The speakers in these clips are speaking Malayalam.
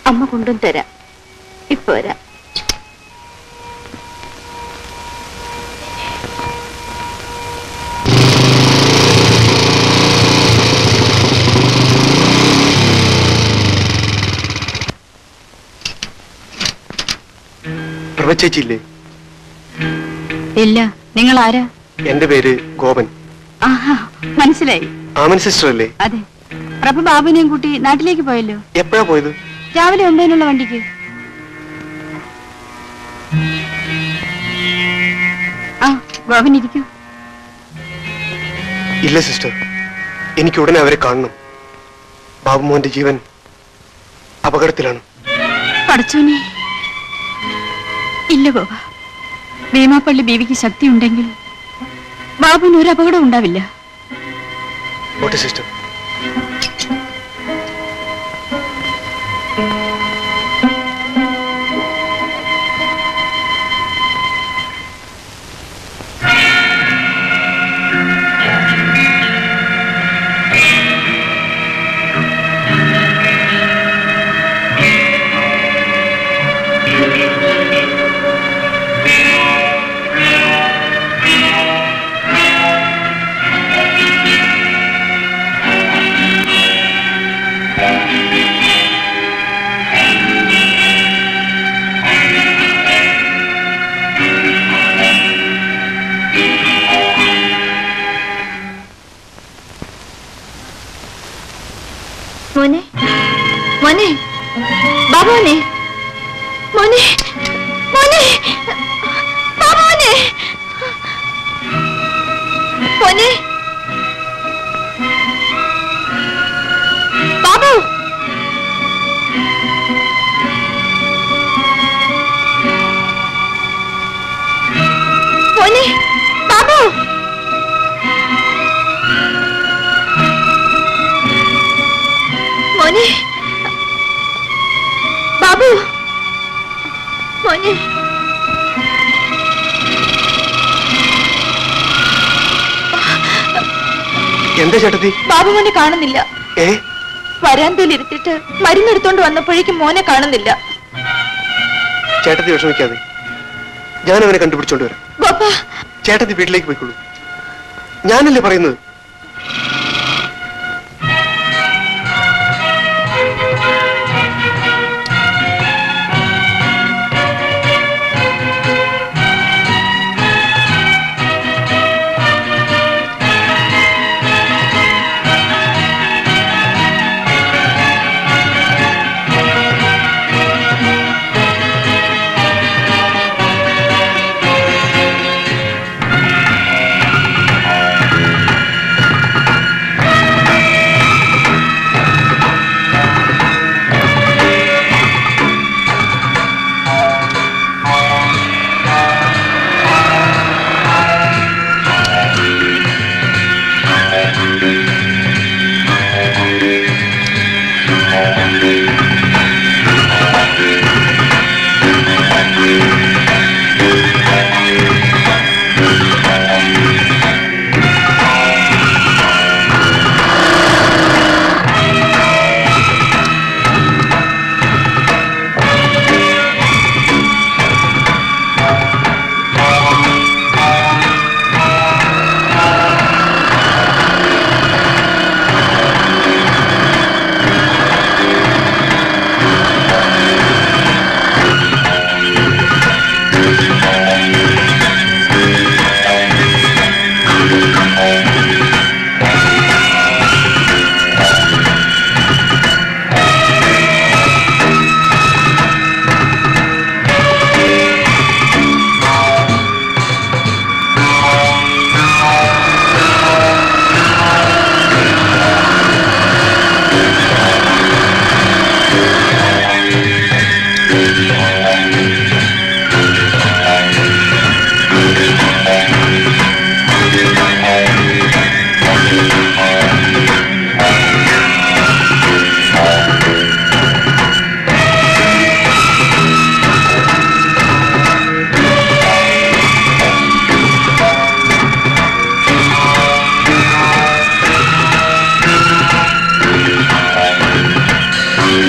അമ്മ കൊണ്ടും തരാം ഇപ്പൊ വരാം പ്രഭ ചേച്ചിയില്ലേ ഇല്ല നിങ്ങൾ ആരാ എന്റെ പേര് ഗോപൻ ആഹാ മനസ്സിലായി ആമൻ സിസ്റ്റർ അല്ലേ അതെ പ്രഭ ബാബുവിനെയും കൂട്ടി നാട്ടിലേക്ക് പോയല്ലോ എപ്പോഴാ പോയത് രാവിലെ ഒമ്പതിനുള്ള വണ്ടിക്ക് ആ ഗോപൻ ഇരിക്കൂ ഇല്ല സിസ്റ്റർ എനിക്ക് ഉടനെ അവരെ കാണണം ബാബുമോന്റെ ജീവൻ അപകടത്തിലാണ് പടച്ചോനെ ഇല്ല ഗോപ ഭീമാപ്പള്ളി ബീവിക്ക് ശക്തി ഉണ്ടെങ്കിൽ ബാബുവിന് ഒരു അപകടം ഉണ്ടാവില്ല ഓട്ടെ സിസ്റ്റർ മോനെ മോനെ ബാബുനെ മോനെ മോനെ ബാബുനെ മോനെ ബാബു മോനെ ബാബു മോനെ ബാബു മോനെ എന്താ ചേട്ടത്തി ബാബു മോനെ കാണുന്നില്ല ഏ വരാന്തയിൽ ഇരുത്തിട്ട് മരുന്നെടുത്തോണ്ട് വന്നപ്പോഴേക്കും മോനെ കാണുന്നില്ല ചേട്ടത്തി വിഷമിക്കാതെ ഞാൻ അവനെ കണ്ടുപിടിച്ചോണ്ട് വരാം ഗോപ്പ ചേട്ടത്തി വീട്ടിലേക്ക് പോയിക്കോളൂ ഞാനല്ലേ പറയുന്നത്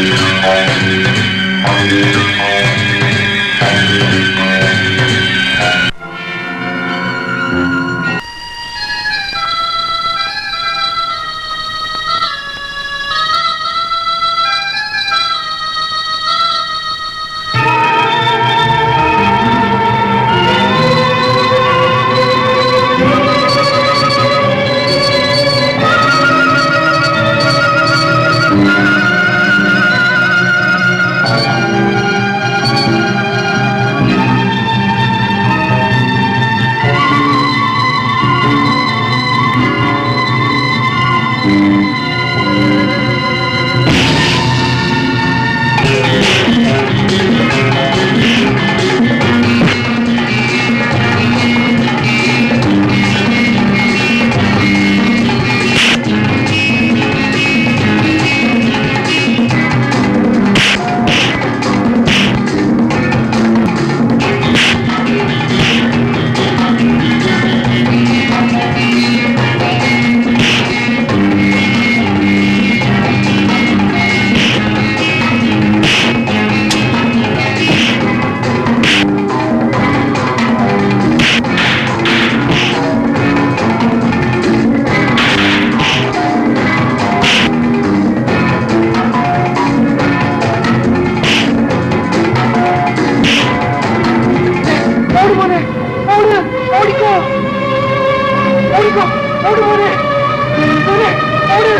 ഓട് മോനെ ഓട് ഓടിക്കോ ഓടിക്കോ ഓട് മോനെ മോനെ ഓട്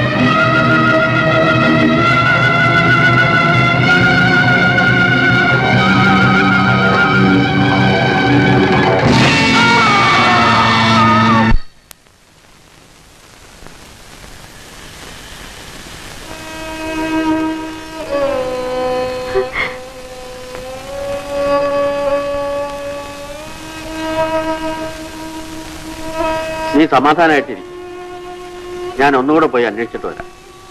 നീ സമാധാനമായിട്ടിരിക്കും ഞാൻ ഒന്നുകൂടെ പോയി അന്വേഷിച്ചിട്ട് വരാം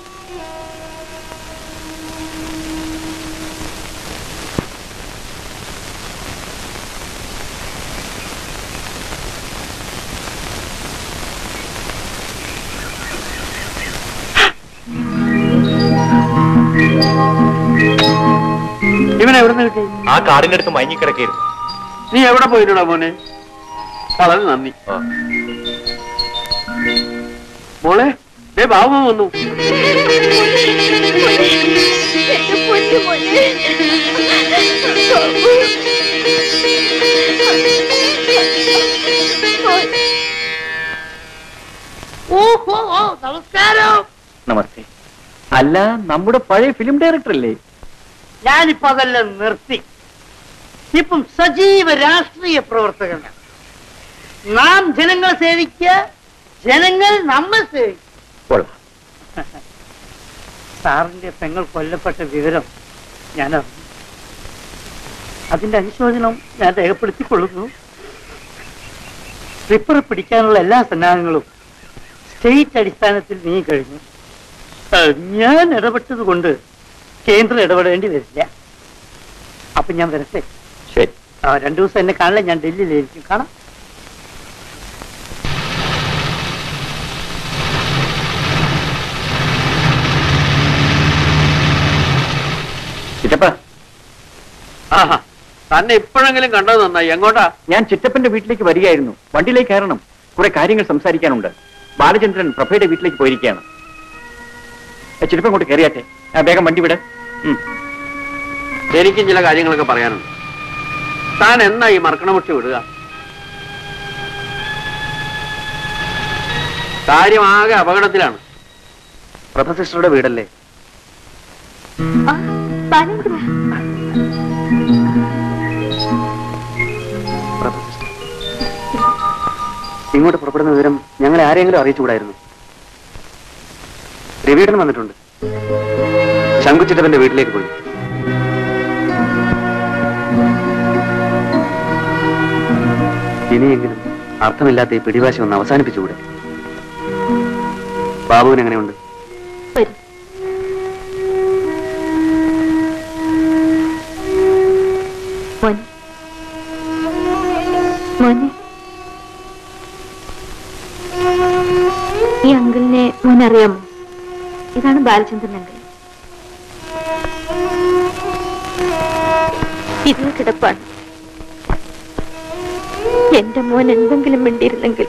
ഇവനെ എവിടെ നിന്ന് കിട്ടി ആ കാറിന്റെ അടുത്ത് മയങ്ങിക്കിടക്കായിരുന്നു നീ എവിടെ പോയിട്ടാ മോനെ വളരെ നന്ദി മോളെ ദേ ബാബു വന്നു ഓഹോ ഓ നമസ്കാരം നമസ്തേ അല്ല നമ്മുടെ പഴയ ഫിലിം ഡയറക്ടർ അല്ലേ ഞാനിപ്പോ അതെല്ലാം നിർത്തി ഇപ്പം സജീവ രാഷ്ട്രീയ പ്രവർത്തകനാണ് നാം ജനങ്ങളെ സേവിക്കുക ജനങ്ങൾ നമ്മെ സേവിക്കുക കൊള്ളാം സാറിന്റെ പെങ്ങൾ കൊല്ലപ്പെട്ട വിവരം ഞാൻ അറിഞ്ഞു അതിന്റെ അനുശോചനം ഞാൻ രേഖപ്പെടുത്തിക്കൊള്ളുന്നു സ്ലിപ്പർ പിടിക്കാനുള്ള എല്ലാ സന്നാഹങ്ങളും സ്റ്റേറ്റ് അടിസ്ഥാനത്തിൽ നീ കഴിഞ്ഞു ഏഹ്, ഞാൻ ഇടപെട്ടത് കൊണ്ട് കേന്ദ്രം ഇടപെടേണ്ടി വരില്ല അപ്പൊ ഞാൻ വരട്ടെ ശരി ആ, രണ്ടു ദിവസം എന്നെ കാണില്ല ഞാൻ ഡൽഹിയിലായിരിക്കും കാണാം ചിറ്റപ്പ ആഹാ തന്നെ ഇപ്പോഴെങ്കിലും കണ്ടത് നന്നായി എങ്ങോട്ടാ ഞാൻ ചിറ്റപ്പന്റെ വീട്ടിലേക്ക് വരികയായിരുന്നു വണ്ടിയിലേക്ക് കയറണം കുറെ കാര്യങ്ങൾ സംസാരിക്കാനുണ്ട് ബാലചന്ദ്രൻ പ്രഭയുടെ വീട്ടിലേക്ക് പോയിരിക്കുകയാണ് ഏ, ചിറ്റപ്പ ഇങ്ങോട്ട് കയറിയാട്ടെ ആ, വേഗം വണ്ടി വിട് ഉം. എനിക്കും ചില കാര്യങ്ങളൊക്കെ പറയാനുണ്ട് താൻ എന്നാ ഈ മർക്കണമുട്ടി വിടുക കാര്യമാകെ അപകടത്തിലാണ് പ്രഭ സിസ്റ്ററുടെ വീടല്ലേ പ്രഭ സിസ്റ്റർ ഇങ്ങോട്ട് പുറപ്പെടുന്ന വിവരം ഞങ്ങളെ ആരെങ്കിലും അറിയിച്ചുകൂടായിരുന്നു രവീടൻ വന്നിട്ടുണ്ട് ശങ്കുച്ചിട്ടവന്റെ വീട്ടിലേക്ക് പോയി ഇനിയെങ്കിലും അർത്ഥമില്ലാത്ത ഈ പിടിവാശി ഒന്ന് അവസാനിപ്പിച്ചുകൂടെ ബാബുവിന് എങ്ങനെയുണ്ട് മോനെ മോനെ ഈ അങ്കിളിനെ മോൻ അറിയാമോ ഇതാണ് ബാലചന്ദ്രൻ അങ്കിൾ ഇരുന്ന് കിടപ്പാണ് എന്റെ മോൻ എന്തെങ്കിലും മിണ്ടിയിരുന്നെങ്കിൽ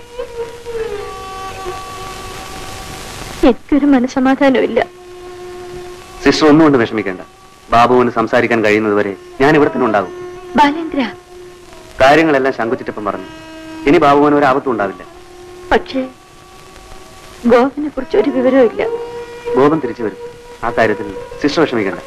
എനിക്കൊരു മനസമാധാനമില്ല സിസ്റ്റർ ഒന്നുകൊണ്ട് വിഷമിക്കേണ്ട ബാബുവിന് സംസാരിക്കാൻ കഴിയുന്നത് വരെ ഞാൻ ഇവിടെ തന്നെ ഉണ്ടാകും ബാലേന്ദ്ര കാര്യങ്ങളെല്ലാം ശങ്കുച്ചിട്ടപ്പം പറഞ്ഞു ഇനി ബാബുവിന് ഒരു ആപത്തും ഉണ്ടാവില്ല പക്ഷേ ഗോവിനെ കുറിച്ച് ഒരു വിവരവും ഇല്ല ബോധം തിരിച്ചു വരും ആ കാര്യത്തിൽ സിസ്റ്റർ വിഷമിക്കണ്ട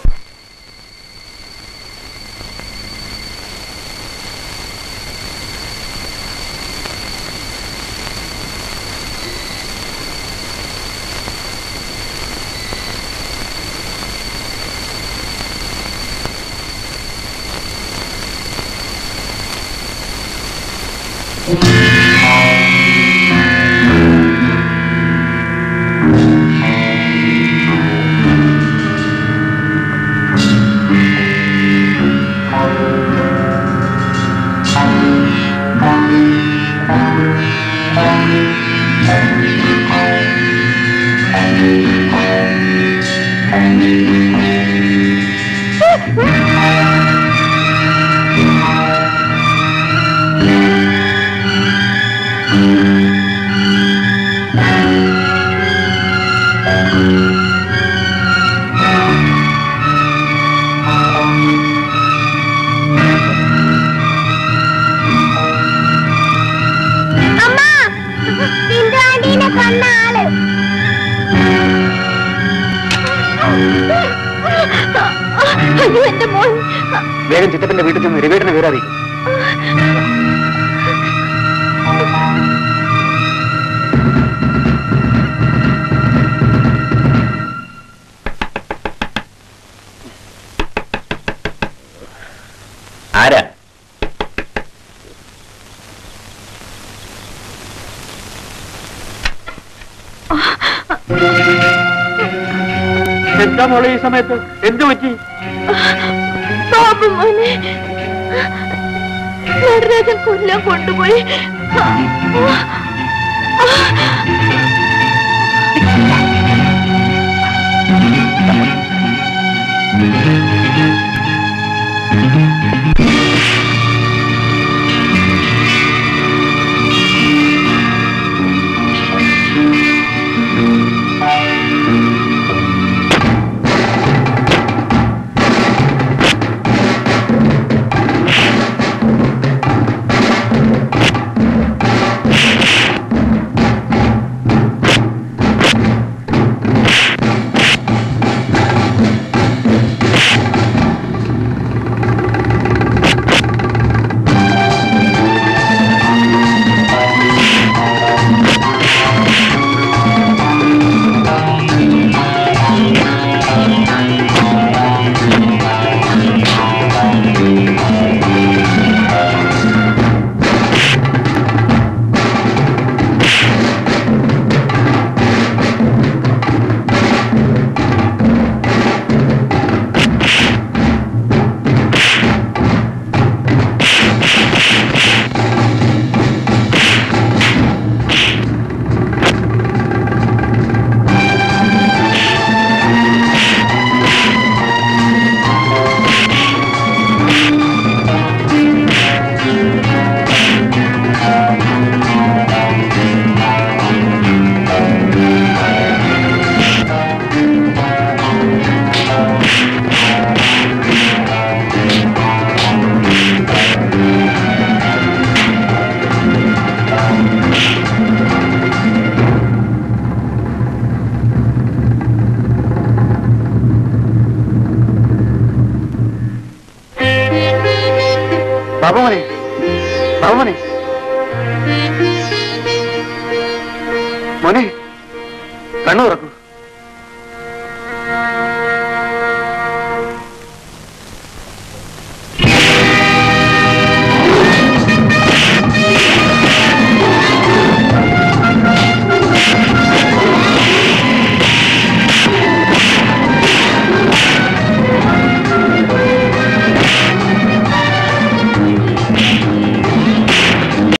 അയ്യോ എന്റെ മോൻ വേഗം ചിറ്റപ്പന്റെ വീട്ടിൽ ചെന്ന് രവിയേട്ടനെ വിവരം അറിയിക്കും ആരാ എന്താ മോളെ ഈ സമയത്ത് എന്തു പറ്റി ബാബു മോനെ നടരാജൻ കൊല്ലാൻ കൊണ്ടുപോയി ബാബുമോനെ ബാബുമോനെ മോനെ കണ്ണു തുറക്കൂ